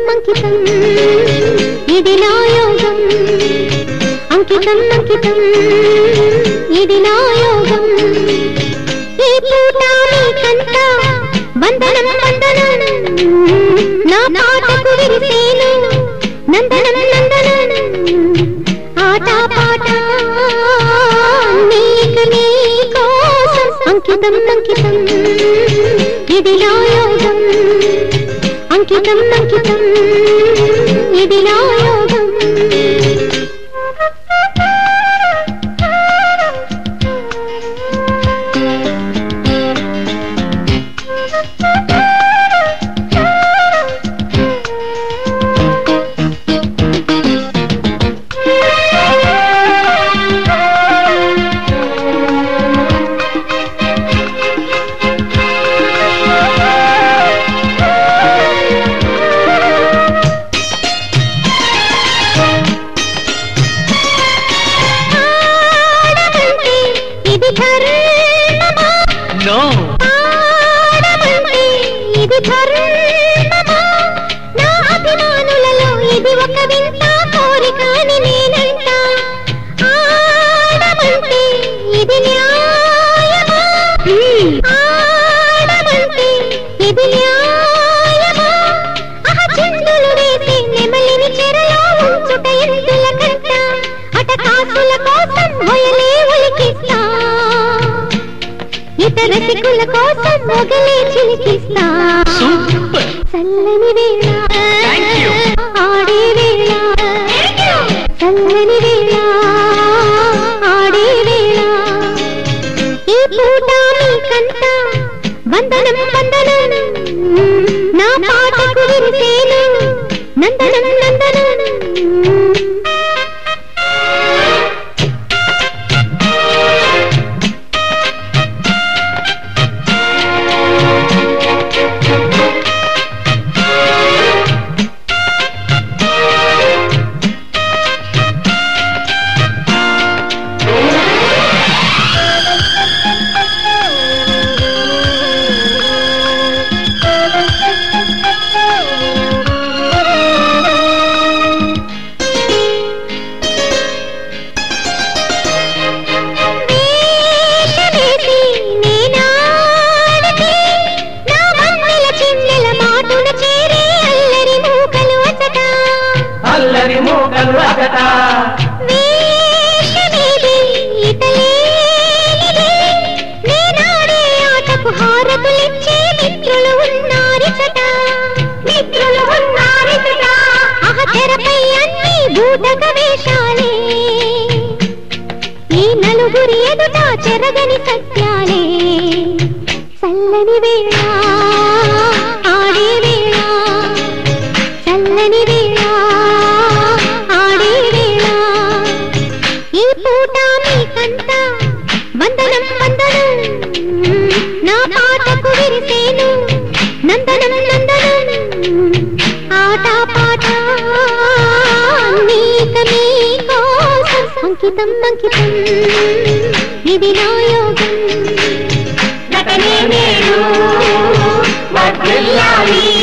అంకితం ఇది నా యోగం అంకితం అంకితం ఇది నా యోగం ఈ పూట మీకంతా వందనం వందనం నా పాటకు విరిసేను నందనం నందనం ఆట పాట నీకు నీ కోసం అంకితం అంకితం ఇది నా యోగం అంకితం అంకితం ఇది నా యోగం ఆడమంటే ఇది ధర్మమా నో ఆడమంటే ఇది ధర్మమా నా అభిమానులలో ఇది ఒక వింత కోరిక అని నేనంట ఆడమంటే ఇది న్యాయమా ఆడమంటే ఇది న్యాయమా అహ చిందులు వేసి నెమలిని చెరలో ఉంచుట ఎందుల కంట అట కాసుల కోసం మొయలే ఉలికిస్తా ఇతర సిక్కుల కోసం మొగలే చిలికిస్తా సూపర్ చల్లని వేళ Thank you. ఆడే వేళ చల్లని వేళ ఆడే వేళ ఈ పూట మీకంతా వందనం వందనం నా పాటకు విరిసేను నందనం నందనం వేషమేసి నేనాడతే నా వన్నెల చెన్నెల మాటున చేరే అల్లరి మూకలు అచట అల్లరి మూకలు అగట వేషమేది ఇతలేనిది నేనాడే ఆటకు హారతులిచ్చే మిత్రులు ఉన్నారిచట మిత్రులు ఉన్నారిచట అహ తెరపై అన్ని భూతక వేషాలే ఈ నలుగురి ఎదుట చెరగని సత్యాలే చల్లని వేళ ఆడే వేళ చల్లని వేళ ఆడే వేళ ఈ పూట మీకంతా వందనం వందనం నా పాటకు విరిసేను నందనం నందనం ఆట పాట నీక నీ కోసం అంకితం అంకితం ఇది నా యోగం నటనే నేను వర్ధిల్లాలి